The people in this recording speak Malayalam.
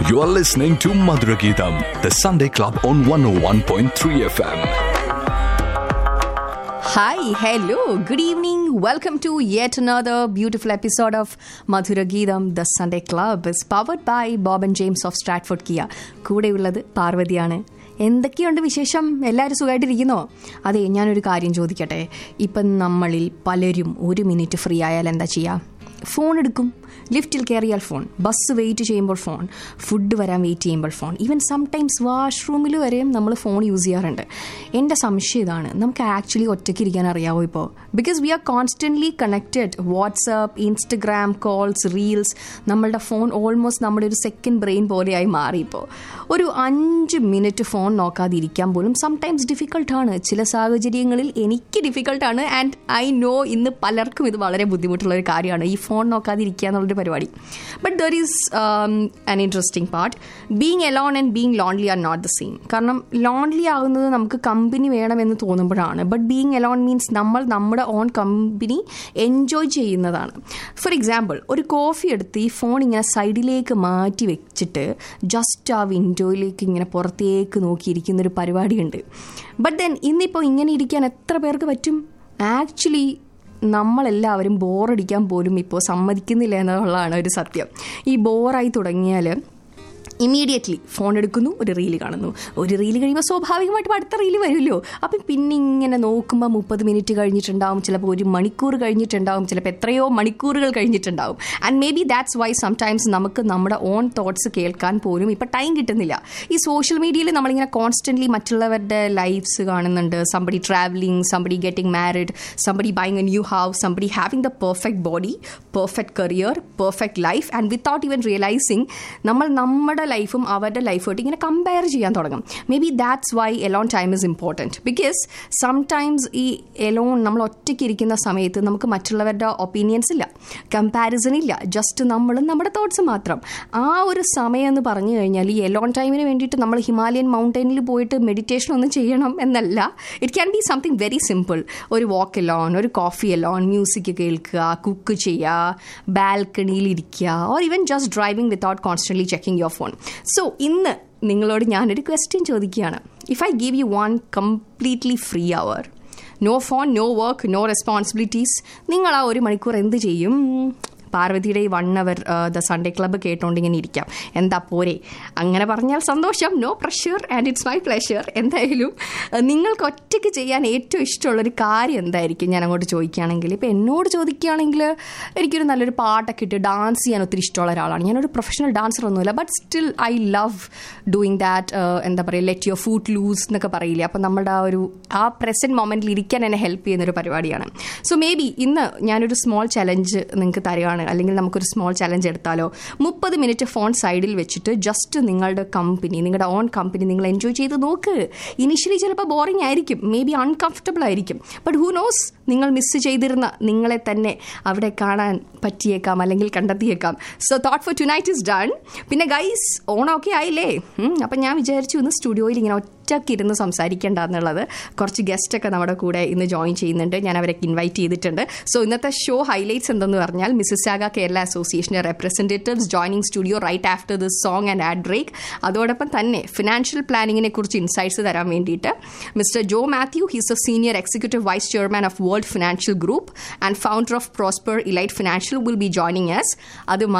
You are listening to Madhura Geetam, the Sunday Club on 101.3 FM. Hi, hello, good evening. Welcome to yet another beautiful episode of Madhura Geetam, the Sunday Club is powered by Bob and James of Stratford Kia. കൂടെയുള്ളത് പാർവതിയാണ് എന്തൊക്കെയുണ്ട് വിശേഷം എല്ലാവരും സുഖമായിട്ടിരിക്കുന്നോ അതെ ഞാനൊരു കാര്യം ചോദിക്കട്ടെ ഇപ്പം നമ്മളിൽ പലരും ഒരു മിനിറ്റ് ഫ്രീ ആയാൽ എന്താ ചെയ്യുക ഫോൺ എടുക്കും ലിഫ്റ്റിൽ കയറിയാൽ ഫോൺ ബസ് വെയിറ്റ് ചെയ്യുമ്പോൾ ഫോൺ ഫുഡ് വരാൻ വെയിറ്റ് ചെയ്യുമ്പോൾ ഫോൺ ഈവൻ സംടൈംസ് വാഷ്റൂമിൽ വരെയും നമ്മൾ ഫോൺ യൂസ് ചെയ്യാറുണ്ട് എൻ്റെ സംശയം ഇതാണ് നമുക്ക് ആക്ച്വലി ഒറ്റയ്ക്ക് ഇരിക്കാൻ അറിയാവോ ഇപ്പോൾ because we are constantly connected WhatsApp Instagram calls reels നമ്മളുടെ ഫോൺ ഓൾമോസ്റ്റ് നമ്മുടെ ഒരു സെക്കൻഡ് ബ്രെയിൻ പോലെയായി മാറി ഇപ്പോൾ ഒരു അഞ്ച് മിനിറ്റ് ഫോൺ നോക്കാതെ ഇരിക്കാൻ പോലും സംടൈംസ് ഡിഫിക്കൾട്ടാണ് ചില സാഹചര്യങ്ങളിൽ എനിക്ക് ഡിഫിക്കൾട്ടാണ് ആൻഡ് ഐ നോ ഇന്ന് പലർക്കും ഇത് വളരെ ബുദ്ധിമുട്ടുള്ള ഒരു കാര്യമാണ് ഈ ഫോൺ നോക്കാതെ ഇരിക്കുക എന്നുള്ളൊരു പരിപാടി but there is an interesting part being alone and being lonely are not the same കാരണം ലോൺലി ആകുന്നത് നമുക്ക് കമ്പനി വേണമെന്ന് തോന്നുമ്പോഴാണ് ബട്ട് ബീങ് എലോൺ മീൻസ് നമ്മൾ നമ്മുടെ ഓൺ കമ്പനി എൻജോയ് ചെയ്യുന്നതാണ് ഫോർ എക്സാമ്പിൾ ഒരു കോഫി എടുത്ത് ഈ ഫോൺ ഇങ്ങനെ സൈഡിലേക്ക് മാറ്റി വെച്ചിട്ട് ജസ്റ്റ് ആ വിൻഡോയിലേക്ക് ഇങ്ങനെ പുറത്തേക്ക് നോക്കിയിരിക്കുന്ന ഒരു പരിപാടിയുണ്ട് ബട്ട് ദെൻ ഇന്നിപ്പോൾ ഇങ്ങനെ ഇരിക്കാൻ എത്ര പേർക്ക് പറ്റും ആക്ച്വലി നമ്മളെല്ലാവരും ബോറടിക്കാൻ പോലും ഇപ്പോൾ സമ്മതിക്കുന്നില്ല എന്നുള്ളതാണ് ഒരു സത്യം ഈ ബോറായി തുടങ്ങിയാൽ ഇമീഡിയറ്റ്ലി ഫോൺ എടുക്കുന്നു ഒരു റീല് കാണുന്നു ഒരു റീല് കഴിയുമ്പോൾ സ്വാഭാവികമായിട്ടും അടുത്ത റീല് വരുമല്ലോ അപ്പം പിന്നെ ഇങ്ങനെ നോക്കുമ്പോൾ മുപ്പത് മിനിറ്റ് കഴിഞ്ഞിട്ടുണ്ടാവും ചിലപ്പോൾ ഒരു മണിക്കൂർ കഴിഞ്ഞിട്ടുണ്ടാവും ചിലപ്പോൾ എത്രയോ മണിക്കൂറുകൾ കഴിഞ്ഞിട്ടുണ്ടാവും and maybe that's why sometimes നമുക്ക് നമ്മുടെ ഓൺ തോട്ട്സ് കേൾക്കാൻ പോലും ഇപ്പം ടൈം കിട്ടുന്നില്ല ഈ സോഷ്യൽ മീഡിയയിൽ നമ്മളിങ്ങനെ കോൺസ്റ്റൻ്റ്ലി മറ്റുള്ളവരുടെ ലൈഫ്സ് കാണുന്നുണ്ട് somebody travelling somebody getting married somebody buying a new house somebody having the perfect body perfect career perfect life and without even realising നമ്മൾ നമ്മുടെ ലൈഫും അവരുടെ ലൈഫുമായിട്ട് ഇങ്ങനെ കമ്പയർ ചെയ്യാൻ തുടങ്ങും maybe that's why alone time is important because sometimes ഈ എലോൺ നമ്മൾ ഒറ്റയ്ക്ക് ഇരിക്കുന്ന സമയത്ത് നമുക്ക് മറ്റുള്ളവരുടെ ഒപ്പീനിയൻസ് ഇല്ല കമ്പാരിസൺ ഇല്ല ജസ്റ്റ് നമ്മളും നമ്മുടെ തോട്ട്സ് മാത്രം ആ ഒരു സമയം എന്ന് പറഞ്ഞു കഴിഞ്ഞാൽ ഈ എലോൺ ടൈമിന് വേണ്ടിയിട്ട് നമ്മൾ ഹിമാലയൻ മൗണ്ടനിൽ പോയിട്ട് മെഡിറ്റേഷൻ ഒന്നും ചെയ്യണം എന്നല്ല it can be something very simple ഒരു വാക്ക് എലോൺ ഒരു കോഫി എലോൺ മ്യൂസിക് കേൾക്കുക കുക്ക് ചെയ്യുക ബാൽക്കണിയിൽ ഇരിക്കുക or even just driving without constantly checking your phone so ഇന്ന് നിങ്ങളോട് ഞാനൊരു ക്വസ്റ്റ്യൻ ചോദിക്കുകയാണ് if I give you one completely free hour no phone no work no responsibilities നിങ്ങൾ ആ ഒരു മണിക്കൂർ എന്ത് ചെയ്യും പാർവതിയുടെ ഈ one hour the Sunday club കേട്ടോണ്ട് ഇങ്ങനെ ഇരിക്കാം എന്താ പോരെ അങ്ങനെ പറഞ്ഞാൽ സന്തോഷം no pressure and it's my pleasure എന്തായാലും നിങ്ങൾക്ക് ഒറ്റയ്ക്ക് ചെയ്യാൻ ഏറ്റവും ഇഷ്ടമുള്ളൊരു കാര്യം എന്തായിരിക്കും ഞാൻ അങ്ങോട്ട് ചോദിക്കുകയാണെങ്കിൽ ഇപ്പോൾ എന്നോട് ചോദിക്കുകയാണെങ്കിൽ എനിക്കൊരു നല്ലൊരു പാട്ടൊക്കെ ഇട്ട് ഡാൻസ് ചെയ്യാൻ ഒത്തിരി ഇഷ്ടമുള്ള ഒരാളാണ് ഞാനൊരു പ്രൊഫഷണൽ ഡാൻസർ ഒന്നുമില്ല but still I love doing that എന്താ പറയുക ലെറ്റ് യുവർ ഫുഡ് ലൂസ് എന്നൊക്കെ പറയില്ലേ അപ്പം നമ്മുടെ ആ ഒരു ആ പ്രസൻറ്റ് മൊമെൻറ്റിൽ ഇരിക്കാൻ എന്നെ ഹെൽപ്പ് ചെയ്യുന്നൊരു പരിപാടിയാണ് സോ മേ ബി ഇന്ന് ഞാനൊരു സ്മോൾ ചലഞ്ച് നിങ്ങൾക്ക് തരികയാണ് അല്ലെങ്കിൽ നമുക്കൊരു സ്മോൾ ചലഞ്ച് എടുത്താലോ മുപ്പത് മിനിറ്റ് ഫോൺ സൈഡിൽ വെച്ചിട്ട് ജസ്റ്റ് നിങ്ങളുടെ കമ്പനി നിങ്ങളുടെ ഓൺ കമ്പനി നിങ്ങൾ എൻജോയ് ചെയ്ത് നോക്ക് ഇനിഷ്യലി ചിലപ്പോൾ ബോറിംഗ് ആയിരിക്കും മേ ബി അൺകംഫർട്ടബിൾ ആയിരിക്കും ബട്ട് ഹൂ നോസ് നിങ്ങൾ മിസ് ചെയ്തിരുന്ന നിങ്ങളെ തന്നെ അവിടെ കാണാൻ പറ്റിയേക്കാം അല്ലെങ്കിൽ കണ്ടെത്തിയേക്കാം so thought for tonight is done പിന്നെ ഗൈസ് ഓണമൊക്കെ ആയില്ലേ അപ്പം ഞാൻ വിചാരിച്ചു ഇന്ന് സ്റ്റുഡിയോയിൽ ഇങ്ങനെ ഒറ്റയ്ക്ക് ഇരുന്ന് സംസാരിക്കേണ്ട എന്നുള്ളത് കുറച്ച് ഗസ്റ്റൊക്കെ നമ്മുടെ കൂടെ ഇന്ന് ജോയിൻ ചെയ്യുന്നുണ്ട് ഞാൻ അവരെ ഇൻവൈറ്റ് ചെയ്തിട്ടുണ്ട് സോ ഇന്നത്തെ ഷോ ഹൈലൈറ്റ്സ് എന്തെന്ന് പറഞ്ഞാൽ മിസ്സസ് സാഗ കേരള അസോസിയേഷൻ്റെ representatives joining studio right after this song and ad break അതോടൊപ്പം തന്നെ ഫിനാൻഷ്യൽ പ്ലാനിങ്ങിനെ കുറിച്ച് ഇൻസൈറ്റ്സ് തരാൻ വേണ്ടിയിട്ട് Mr Joe Mathew he's a senior executive vice chairman of World Financial Group and founder of Prosper Elite Financial will be joining us അത്